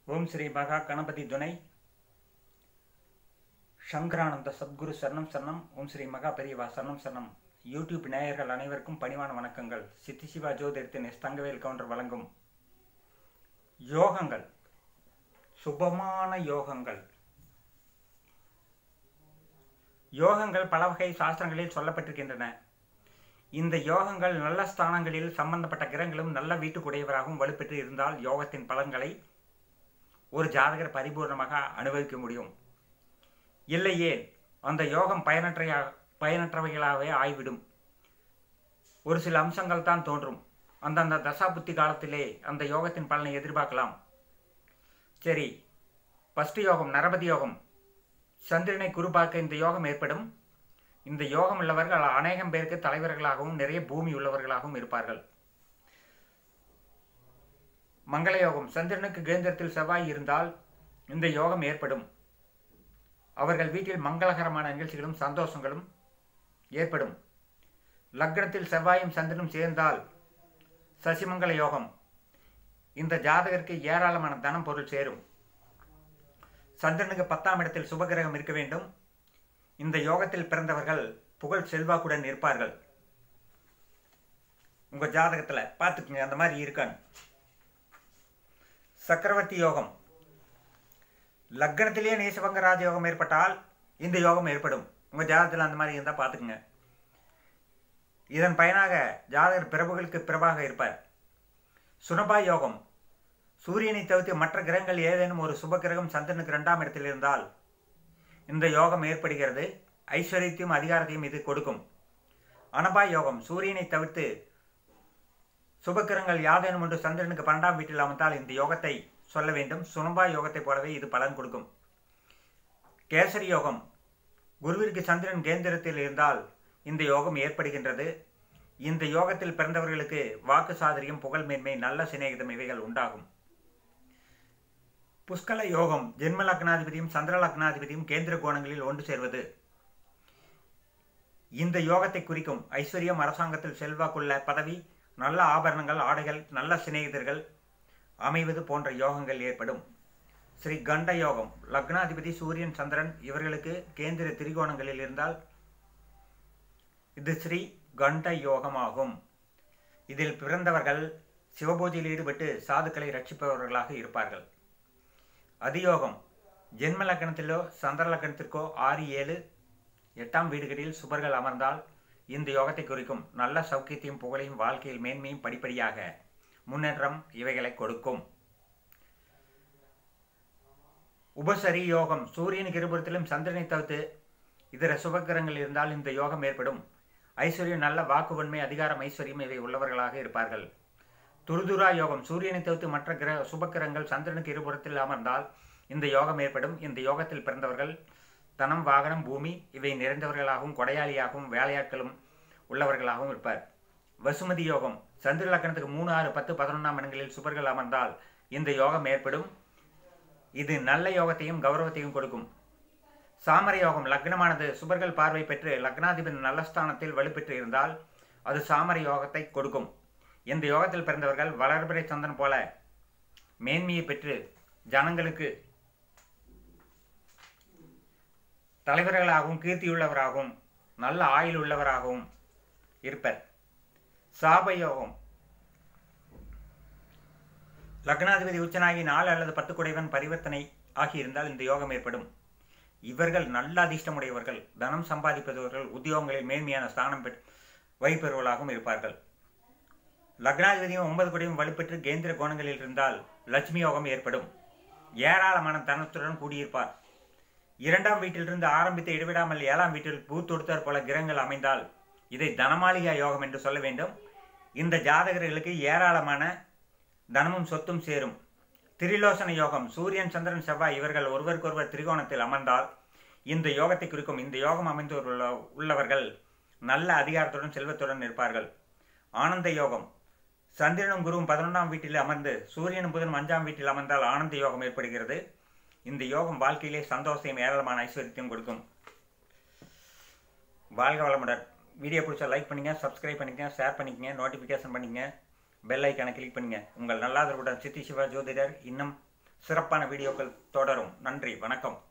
ஓம் ஸ்ரீ மகா கணபதி துணை சங்கரானந்த சத்குரு சரணம் சரணம் ஓம் ஸ்ரீ மகா பெரியவா சரணம் சரணம் யூடியூப் நேயர்கள் அனைவருக்கும் பணிவான வணக்கங்கள் சித்தி சிவா ஜோதிடத்தின் எஸ் தங்கவேல் கவுண்டர் வழங்கும் யோகங்கள் சுபமான யோகங்கள் யோகங்கள் பல வகை சாஸ்திரங்களில் சொல்லப்பட்டிருக்கின்றன இந்த யோகங்கள் நல்ல ஸ்தானங்களில் சம்பந்தப்பட்ட கிரகங்களும் நல்ல வீட்டுக்குடையவராகவும் வலுப்பெற்று இருந்தால் யோகத்தின் பலன்களை ஒரு ஜாதகர் பரிபூர்ணமாக அனுபவிக்க முடியும் இல்லையே அந்த யோகம் பயனற்ற பயனற்றவைகளாகவே ஆய்விடும் ஒரு சில அம்சங்கள் தான் தோன்றும் அந்தந்த தசாபுத்தி காலத்திலே அந்த யோகத்தின் பலனை எதிர்பார்க்கலாம் சரி ஃபஸ்ட் யோகம் நரபதி யோகம் சந்திரனை குருபார்க்க இந்த யோகம் ஏற்படும் இந்த யோகம் உள்ளவர்கள் அநேகம் பேருக்கு தலைவர்களாகவும் நிறைய பூமி உள்ளவர்களாகவும் இருப்பார்கள் மங்கள யோகம் சந்திரனுக்கு கேந்திரத்தில் செவ்வாய் இருந்தால் இந்த யோகம் ஏற்படும் அவர்கள் வீட்டில் மங்களகரமான நிகழ்ச்சிகளும் சந்தோஷங்களும் ஏற்படும் லக்னத்தில் செவ்வாயும் சந்திரனும் சேர்ந்தால் சசிமங்கல யோகம் இந்த ஜாதகருக்கு ஏராளமான தனம் பொருள் சேரும் சந்திரனுக்கு பத்தாம் இடத்தில் சுபகிரகம் இருக்க வேண்டும் இந்த யோகத்தில் பிறந்தவர்கள் புகழ் செல்வாக்குடன் இருப்பார்கள் உங்க ஜாதகத்துல பார்த்துக்குங்க அந்த மாதிரி இருக்கான்னு சக்கரவர்த்தி யோகம் லக்னத்திலேயே நேசபங்க ராஜ யோகம் ஏற்பட்டால் இந்த யோகம் ஏற்படும் உங்க ஜாதகத்தில் அந்த மாதிரி இருந்தால் பார்த்துக்குங்க இதன் பயனாக ஜாதகர் பிரபுகளுக்கு பிரபாக இருப்பார் சுனபா யோகம் சூரியனை தவிர்த்து மற்ற கிரகங்கள் ஏதேனும் ஒரு சுப கிரகம் சந்திரனுக்கு இரண்டாம் இடத்தில் இருந்தால் இந்த யோகம் ஏற்படுகிறது ஐஸ்வர்யத்தையும் அதிகாரத்தையும் இது கொடுக்கும் அனபா யோகம் சூரியனை தவிர்த்து சுபக்கிரங்கள் யாதேனும் ஒன்று சந்திரனுக்கு பன்னெண்டாம் வீட்டில் அமர்ந்தால் இந்த யோகத்தை சொல்ல வேண்டும் சுனபா யோகத்தை போலவே இது பலன் கொடுக்கும் கேசரி யோகம் குருவிற்கு சந்திரன் கேந்திரத்தில் இருந்தால் இந்த யோகம் ஏற்படுகின்றது இந்த யோகத்தில் பிறந்தவர்களுக்கு வாக்கு சாதரியம் புகழ் மேன்மை நல்ல சிநேகிதம் இவைகள் உண்டாகும் புஷ்கல யோகம் ஜென்ம லக்னாதிபதியும் சந்திர லக்னாதிபதியும் கேந்திர கோணங்களில் ஒன்று சேர்வது இந்த யோகத்தை குறிக்கும் ஐஸ்வர்யம் அரசாங்கத்தில் செல்வாக்குள்ள பதவி நல்ல ஆபரணங்கள் ஆடைகள் நல்ல சிநேகிதர்கள் அமைவது போன்ற யோகங்கள் ஏற்படும் ஸ்ரீ கண்ட யோகம் லக்னாதிபதி சூரியன் சந்திரன் இவர்களுக்கு கேந்திர திரிகோணங்களில் இருந்தால் இது ஸ்ரீ கண்ட யோகமாகும் இதில் பிறந்தவர்கள் சிவபூஜையில் ஈடுபட்டு சாதுக்களை ரட்சிப்பவர்களாக இருப்பார்கள் அதியோகம் ஜென்ம லக்கணத்திலோ சந்திர லக்கணத்திற்கோ ஆறு ஏழு எட்டாம் வீடுகளில் சுபர்கள் அமர்ந்தால் இந்த யோகத்தை குறிக்கும் நல்ல சௌக்கியத்தையும் புகழையும் வாழ்க்கையில் மேன்மையும் படிப்படியாக முன்னேற்றம் இவைகளை கொடுக்கும் உபசரி யோகம் சூரியனுக்கு இருபுறத்திலும் சந்திரனை தவிர்த்து இதர சுபக்கிரங்கள் இருந்தால் இந்த யோகம் ஏற்படும் ஐஸ்வர்யம் நல்ல வாக்குவன்மை அதிகாரம் ஐஸ்வர்யம் இவை உள்ளவர்களாக இருப்பார்கள் துருதுரா யோகம் சூரியனை தவிர்த்து மற்ற கிரக சுபக்கிரங்கள் சந்திரனுக்கு இருபுறத்தில் அமர்ந்தால் இந்த யோகம் ஏற்படும் இந்த யோகத்தில் பிறந்தவர்கள் தனம் வாகனம் பூமி இவை நிறைந்தவர்களாகவும் கொடையாளியாகவும் வேலையாட்களும் உள்ளவர்களாகவும் இருப்பார் வசுமதி யோகம் சந்திர லக்கணத்துக்கு மூணு ஆறு பத்து பதினொன்றாம் இடங்களில் சுபர்கள் அமர்ந்தால் இந்த யோகம் ஏற்படும் இது நல்ல யோகத்தையும் கௌரவத்தையும் கொடுக்கும் சாமர யோகம் லக்னமானது சுபர்கள் பார்வை பெற்று லக்னாதிபதி நல்ல ஸ்தானத்தில் வலுப்பெற்று இருந்தால் அது சாமர யோகத்தை கொடுக்கும் இந்த யோகத்தில் பிறந்தவர்கள் வளர்பிறை சந்தன் போல மேன்மையை பெற்று ஜனங்களுக்கு தலைவர்களாகவும் கீர்த்தியுள்ளவராகவும் நல்ல ஆயுள் உள்ளவராகவும் இருப்பர் சாபயோகம் லக்னாதிபதி உச்சனாகி நாலு அல்லது பத்து குடைவன் பரிவர்த்தனை ஆகியிருந்தால் இந்த யோகம் ஏற்படும் இவர்கள் நல்ல அதிர்ஷ்டமுடையவர்கள் தனம் சம்பாதிப்பவர்கள் உத்தியோகங்களில் மேன்மையான ஸ்தானம் பெற் வகிப்பவர்களாகவும் இருப்பார்கள் லக்னாதிபதியும் ஒன்பது குடையும் வலுப்பெற்று கேந்திர கோணங்களில் இருந்தால் லட்சுமி யோகம் ஏற்படும் ஏராளமான தனத்துடன் கூடியிருப்பார் இரண்டாம் வீட்டிலிருந்து ஆரம்பித்து இடைவிடாமல் ஏழாம் வீட்டில் பூ தொடுத்தார் போல கிரகங்கள் அமைந்தால் இதை தனமாளிகா யோகம் என்று சொல்ல வேண்டும் இந்த ஜாதகர்களுக்கு ஏராளமான தனமும் சொத்தும் சேரும் திரிலோசன யோகம் சூரியன் சந்திரன் செவ்வாய் இவர்கள் ஒருவருக்கொருவர் திரிகோணத்தில் அமர்ந்தால் இந்த யோகத்தை குறிக்கும் இந்த யோகம் அமைந்து உள்ளவர்கள் நல்ல அதிகாரத்துடன் செல்வத்துடன் இருப்பார்கள் ஆனந்த யோகம் சந்திரனும் குருவும் பதினொன்றாம் வீட்டில் அமர்ந்து சூரியனும் புதனும் அஞ்சாம் வீட்டில் அமர்ந்தால் ஆனந்த யோகம் ஏற்படுகிறது இந்த யோகம் வாழ்க்கையிலே சந்தோஷத்தையும் ஏராளமான ஐஸ்வர்யத்தையும் கொடுக்கும் வாழ்க வளமுடன் வீடியோ பிடிச்சா லைக் பண்ணுங்க சப்ஸ்கிரைப் பண்ணிக்கங்க ஷேர் பண்ணிக்கங்க நோட்டிஃபிகேஷன் பண்ணிக்கங்க பெல் ஐக்கானை கிளிக் பண்ணுங்க உங்கள் நல்லாதரவுடன் சித்தி சிவா ஜோதிடர் இன்னும் சிறப்பான வீடியோக்கள் தொடரும் நன்றி வணக்கம்